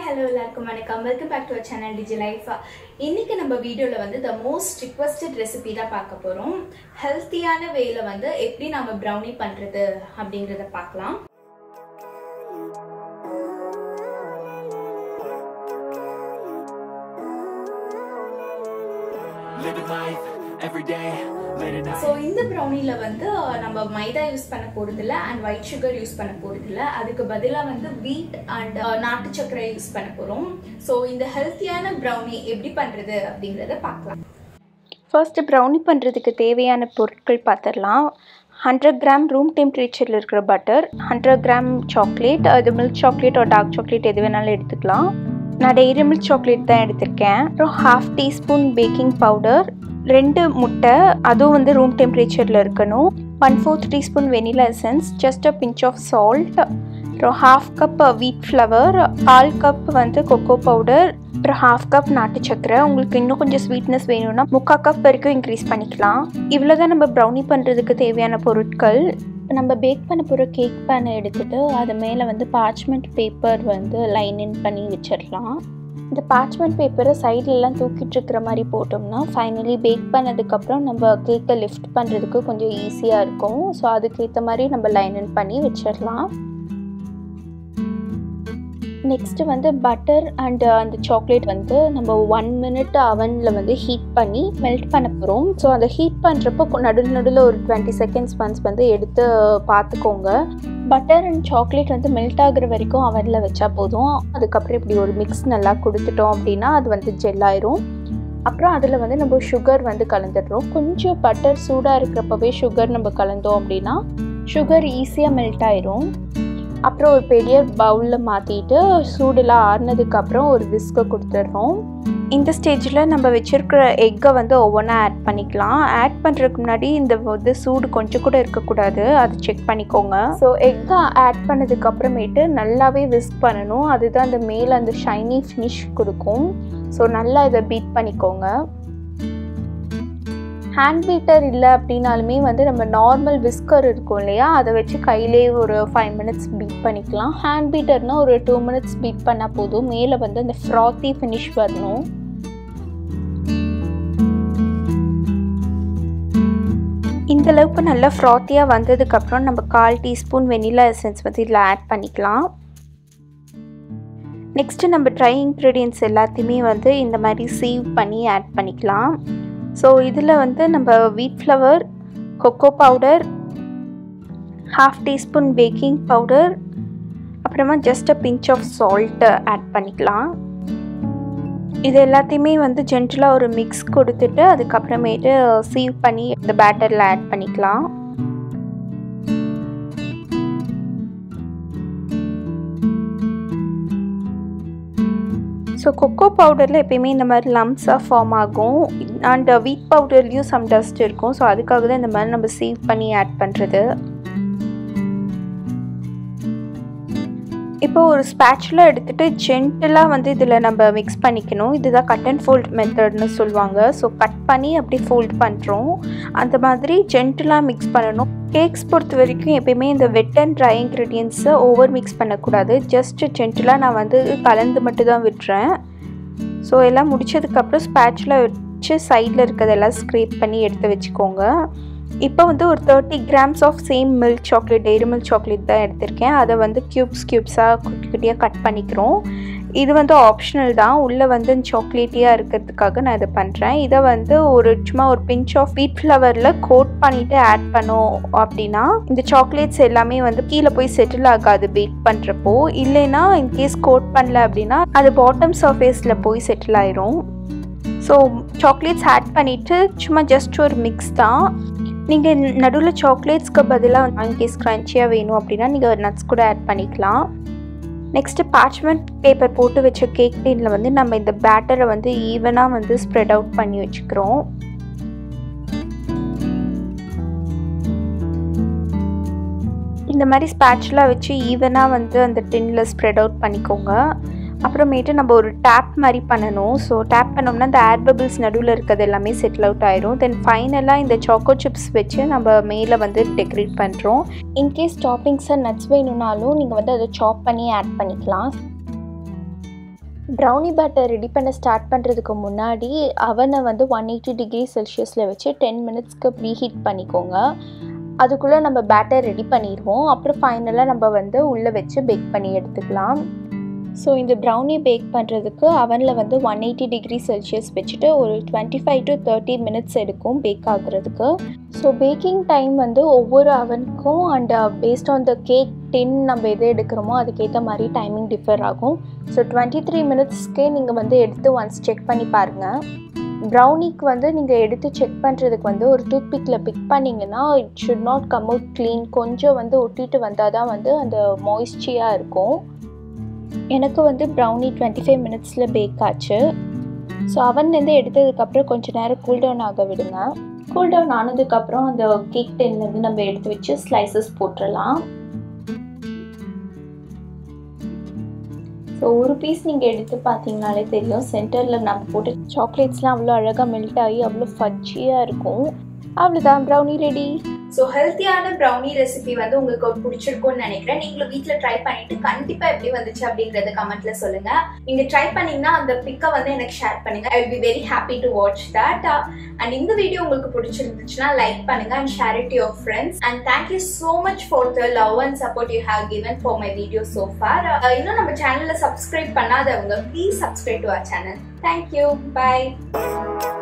Hello எல்லாருக்கும் வணக்கம் welcome back to our channel digi life இன்னைக்கு நம்ம வீடியோவில் வந்து த மோஸ்ட் ரிக்வஸ்டட் ரெசிபி தான் பார்க்க போகிறோம் ஹெல்த்தியான வேல வந்து எப்படி நம்ம ப்ரௌனி பண்ணுறது அப்படிங்கிறத பார்க்கலாம் Living life every day, late at night. So இந்த ப்ரௌனியில் வந்து நம்ம மைதா யூஸ் பண்ண போகிறதில்ல அண்ட் ஒயிட் சுகர் யூஸ் பண்ண போகிறதில்ல அதுக்கு பதிலாக வந்து வீட் அண்ட் நாட்டு சர்க்கரை யூஸ் பண்ண போகிறோம் ஸோ இந்த ஹெல்த்தியான ப்ரௌனி எப்படி பண்ணுறது அப்படிங்கிறத பார்க்கலாம் ஃபர்ஸ்ட்டு ப்ரௌனி பண்ணுறதுக்கு தேவையான பொருட்கள் பார்த்துடலாம் ஹண்ட்ரட் கிராம் ரூம் டெம்பரேச்சரில் இருக்கிற பட்டர் ஹண்ட்ரட் கிராம் சாக்லேட் அது மில்க் சாக்லேட் ஒரு டார்க் சாக்லேட் எது வேணாலும் எடுத்துக்கலாம் நான் டெய்ரி மில்க் சாக்லேட் தான் எடுத்திருக்கேன் அப்புறம் ஹாஃப் டீஸ்பூன் பேக்கிங் பவுடர் ரெண்டு முட்டை அதுவும் வந்து ரூம் டெம்பரேச்சரில் இருக்கணும் one fourth teaspoon vanilla essence just a pinch of salt அப்புறம் ஹாஃப் கப் வீட் ஃப்ளவர் கால் கப் வந்து கொக்கோ பவுடர் அப்புறம் ஹாஃப் கப் நாட்டு சக்கரை உங்களுக்கு இன்னும் கொஞ்சம் ஸ்வீட்னஸ் வேணும்னா முக்கால் கப் வரைக்கும் இன்க்ரீஸ் பண்ணிக்கலாம் இவ்வளோ தான் நம்ம ப்ரௌனி பண்ணுறதுக்கு தேவையான பொருட்கள் நம்ம பேக் பண்ண போகிற கேக் பேனை எடுத்துகிட்டு அது மேலே வந்து பார்ச்மெண்ட் பேப்பர் வந்து லைன் இன் பண்ணி வச்சிடலாம் இந்த பார்ச்மெண்ட் பேப்பரை சைட்லலாம் தூக்கிட்டு இருக்கிற மாதிரி போட்டோம்னா ஃபைனலி பேக் பண்ணதுக்கப்புறம் நம்ம கேக்கை லிஃப்ட் பண்ணுறதுக்கு கொஞ்சம் ஈஸியாக இருக்கும் ஸோ அதுக்கேற்ற மாதிரி நம்ம லைன் இன் பண்ணி வச்சிடலாம் நெக்ஸ்ட்டு வந்து பட்டர் அண்ட் அந்த சாக்லேட் வந்து நம்ம ஒன் மினிட் அவனில் வந்து ஹீட் பண்ணி மெல்ட் பண்ண போகிறோம் ஸோ அதை ஹீட் பண்ணுறப்போ நடுவில் நடுவில் ஒரு டுவெண்ட்டி செகண்ட்ஸ் ஒன்ஸ் வந்து எடுத்து பார்த்துக்கோங்க பட்டர் அண்ட் சாக்லேட் வந்து மெல்ட் ஆகுற வரைக்கும் அவனில் வச்சா போதும் அதுக்கப்புறம் இப்படி ஒரு மிக்ஸ் நல்லா கொடுத்துட்டோம் அப்படின்னா அது வந்து ஜெல் ஆயிரும் அப்புறம் அதில் வந்து நம்ம சுகர் வந்து கலந்துடுறோம் கொஞ்சம் பட்டர் சூடாக இருக்கிறப்பவே சுகர் நம்ம கலந்தோம் அப்படின்னா சுகர் ஈஸியாக மெல்ட் ஆயிரும் அப்புறம் ஒரு பெரிய பவுலில் மாற்றிட்டு சூடெல்லாம் ஆறுனதுக்கப்புறம் ஒரு விஸ்கை கொடுத்துட்றோம் இந்த ஸ்டேஜில் நம்ம வச்சுருக்கிற எக்கை வந்து ஒவ்வொன்றா ஆட் பண்ணிக்கலாம் ஆட் பண்ணுறதுக்கு முன்னாடி இந்த வந்து சூடு கொஞ்சம் கூட இருக்கக்கூடாது அது செக் பண்ணிக்கோங்க ஸோ எக்கை ஆட் பண்ணதுக்கப்புறமேட்டு நல்லாவே விஸ்க் பண்ணணும் அதுதான் அந்த மேலே அந்த ஷைனி ஃபினிஷ் கொடுக்கும் ஸோ நல்லா இதை பீட் பண்ணிக்கோங்க ஹேண்ட் பீட்டர் இல்லை அப்படின்னாலுமே வந்து நம்ம நார்மல் விஸ்கர் இருக்கும் இல்லையா அதை வச்சு கையிலே ஒரு ஃபைவ் மினிட்ஸ் பீட் பண்ணிக்கலாம் ஹேண்ட் பீட்டர்னால் ஒரு டூ மினிட்ஸ் பீட் பண்ணால் போதும் மேலே வந்து அந்த ஃப்ராத்தி ஃபினிஷ் வரணும் இந்த அளவுக்கு நல்லா ஃப்ராத்தியாக வந்ததுக்கப்புறம் நம்ம கால் டீஸ்பூன் வெனிலா எசன்ஸ் வந்து இதில் ஆட் பண்ணிக்கலாம் நெக்ஸ்ட்டு நம்ம ட்ரை இன்க்ரீடியன்ஸ் எல்லாத்தையுமே வந்து இந்த மாதிரி சீவ் பண்ணி ஆட் பண்ணிக்கலாம் ஸோ இதில் வந்து நம்ம wheat flour cocoa powder half teaspoon baking powder அப்புறமா just a pinch of salt add பண்ணிக்கலாம் இது எல்லாத்தையுமே வந்து ஜென்டலாக ஒரு மிக்ஸ் கொடுத்துட்டு அதுக்கப்புறமேட்டு சீவ் பண்ணி இந்த பேட்டரில் ஆட் பண்ணிக்கலாம் ஸோ கொக்கோ பவுடரில் எப்பயுமே இந்த மாதிரி லம்ஸாக ஃபார்ம் ஆகும் அண்ட் வீட் பவுடர்லேயும் சம் டஸ்ட் இருக்கும் ஸோ அதுக்காக தான் இந்த மாதிரி நம்ம சேவ் பண்ணி ஆட் பண்ணுறது இப்போ ஒரு ஸ்பேச்சுலா எடுத்துகிட்டு ஜென்டலாக வந்து இதில் நம்ம மிக்ஸ் பண்ணிக்கணும் இதுதான் கட் அண்ட் ஃபோல்ட் மெத்தட்னு சொல்லுவாங்க ஸோ கட் பண்ணி அப்படி ஃபோல்ட் பண்ணுறோம் அந்த மாதிரி ஜென்டலாக மிக்ஸ் பண்ணணும் கேக்ஸ் பொறுத்த வரைக்கும் எப்பயுமே இந்த வெட் அண்ட் ட்ரை இன்க்ரீடியன்ஸை ஓவர் மிக்ஸ் பண்ணக்கூடாது ஜஸ்ட் ஜென்டலாக நான் வந்து கலந்து மட்டும் தான் விட்டுறேன் ஸோ எல்லாம் முடிச்சதுக்கப்புறம் ஸ்பேச்சுலா வச்சு சைடில் இருக்கிறதெல்லாம் ஸ்க்ரேப் பண்ணி எடுத்து வச்சுக்கோங்க இப்போ வந்து ஒரு thirty grams of same milk chocolate Dairy Milk chocolate தான் எடுத்திருக்கேன் அதை வந்து க்யூப்ஸ் க்யூப்ஸாக குட்டி குட்டியாக கட் பண்ணிக்கிறோம் இது வந்து ஆப்ஷனல் தான் உள்ளே வந்து சாக்லேட்டியாக இருக்கிறதுக்காக நான் இதை பண்ணுறேன் இதை வந்து ஒரு சும்மா ஒரு பிஞ்ச் ஆஃப் வீட் ஃப்ளவரில் கோட் பண்ணிவிட்டு ஆட் பண்ணோம் அப்படின்னா இந்த சாக்லேட்ஸ் எல்லாமே வந்து கீழே போய் செட்டில் ஆகாது பேக் பண்ணுறப்போ இல்லைன்னா இன்கேஸ் கோட் பண்ணல அப்படின்னா அது பாட்டம் சர்ஃபேஸில் போய் செட்டில் ஆயிரும் ஸோ சாக்லேட்ஸ் ஆட் பண்ணிவிட்டு சும்மா ஜஸ்ட் ஒரு மிக்ஸ் தான் நீங்கள் நடுவில் சாக்லேட்ஸ்க்கு பதிலாக இன்கேஸ் க்ரன்ச்சியாக வேணும் அப்படின்னா நீங்கள் நட்ஸ் கூட ஆட் பண்ணிக்கலாம் நெக்ஸ்ட்டு பார்ச்மெண்ட் பேப்பர் போட்டு வச்ச கேக் டீனில் வந்து நம்ம இந்த பேட்டரை வந்து ஈவனாக வந்து ஸ்ப்ரெட் அவுட் பண்ணி வச்சுக்கிறோம் இந்த மாதிரி ஸ்பேட்ச்லாம் வச்சு ஈவனாக வந்து அந்த டின்னில் ஸ்ப்ரெட் அவுட் பண்ணிக்கோங்க அப்புறமேட்டு நம்ம ஒரு டேப் மாதிரி பண்ணணும் ஸோ டேப் பண்ணோம்னா இந்த ஏர் பபிள்ஸ் நடுவில் இருக்கிறது எல்லாமே செட்டில் அவுட் ஆயிரும் தென் ஃபைனலாக இந்த சாக்கோ சிப்ஸ் வச்சு நம்ம மேலே வந்து டெக்கரேட் பண்ணுறோம் இன்கேஸ் டாப்பிங்ஸை நட்ஸ் வேணும்னாலும் நீங்கள் வந்து அதை சாப் பண்ணி ஆட் பண்ணிக்கலாம் ப்ரௌனி பேட்டர் ரெடி பண்ண ஸ்டார்ட் பண்ணுறதுக்கு முன்னாடி அவனை வந்து ஒன் எயிட்டி டிகிரி செல்சியஸில் வச்சு டென் மினிட்ஸ்க்கு ப்ரீஹீட் பண்ணிக்கோங்க அதுக்குள்ளே நம்ம பேட்டர் ரெடி பண்ணிடுவோம் அப்புறம் ஃபைனலாக நம்ம வந்து உள்ளே வச்சு பேக் பண்ணி எடுத்துக்கலாம் ஸோ இந்த ப்ரௌனி பேக் பண்ணுறதுக்கு அவனில் வந்து ஒன் எயிட்டி டிகிரி செல்சியஸ் வச்சுட்டு ஒரு twenty five to thirty minutes எடுக்கும் பேக் ஆகுறதுக்கு ஸோ பேக்கிங் டைம் வந்து ஒவ்வொரு அவனுக்கும் and based on the cake tin நம்ம எது எடுக்கிறோமோ அதுக்கேற்ற மாதிரி டைமிங் டிஃபர் ஆகும் ஸோ டுவெண்ட்டி த்ரீ மினிட்ஸ்க்கே நீங்கள் வந்து எடுத்து ஒன்ஸ் செக் பண்ணி பாருங்கள் ப்ரௌனிக்கு வந்து நீங்கள் எடுத்து செக் பண்ணுறதுக்கு வந்து ஒரு டூத் பிக்கில் பிக் பண்ணிங்கன்னா it should not come out clean கொஞ்சம் வந்து ஒட்டிட்டு வந்தால் தான் வந்து அந்த மாய்ஸ்சியாக இருக்கும் எனக்கு வந்து ப்ரௌனி டுவெண்ட்டி ஃபைவ் மினிட்ஸில் பேக் ஆச்சு ஸோ அவன்லேருந்து எடுத்ததுக்கப்புறம் கொஞ்சம் நேரம் கூல் டவுன் ஆக விடுங்க கூல் டவுன் ஆனதுக்கப்புறம் அந்த கேக் டென்லேருந்து நம்ம எடுத்து வச்சு ஸ்லைசஸ் போட்டுடலாம் ஸோ ஒரு பீஸ் நீங்கள் எடுத்து பார்த்தீங்கனாலே தெரியும் சென்டரில் நம்ம போட்டு சாக்லேட்ஸ்லாம் அவ்வளோ அழகாக மெல்ட் ஆகி அவ்வளோ ஃபஜ்ஜியாக இருக்கும் அவ்வளோதான் ப்ரௌனி ரெடி ஸோ ஹெல்த்தியான ப்ரௌனி ரெசிபி வந்து உங்களுக்கு பிடிச்சிருக்கும்னு நினைக்கிறேன் நீங்களும் வீட்டில் ட்ரை பண்ணிட்டு கண்டிப்பா எப்படி வந்துச்சு அப்படிங்கறத கமெண்ட்ல சொல்லுங்க நீங்க ட்ரை பண்ணீங்கன்னா அந்த பிக்கை வந்து எனக்கு ஷேர் பண்ணுங்க I will be very happy to watch that and இந்த வீடியோ உங்களுக்கு பிடிச்சிருந்துச்சுன்னா லைக் பண்ணுங்க and share it your friends and thank you so much for the love and support you have given for my video so for இன்னும் நம்ம சேனல்ல subscribe பண்ணாதவங்க please subscribe to our channel thank you by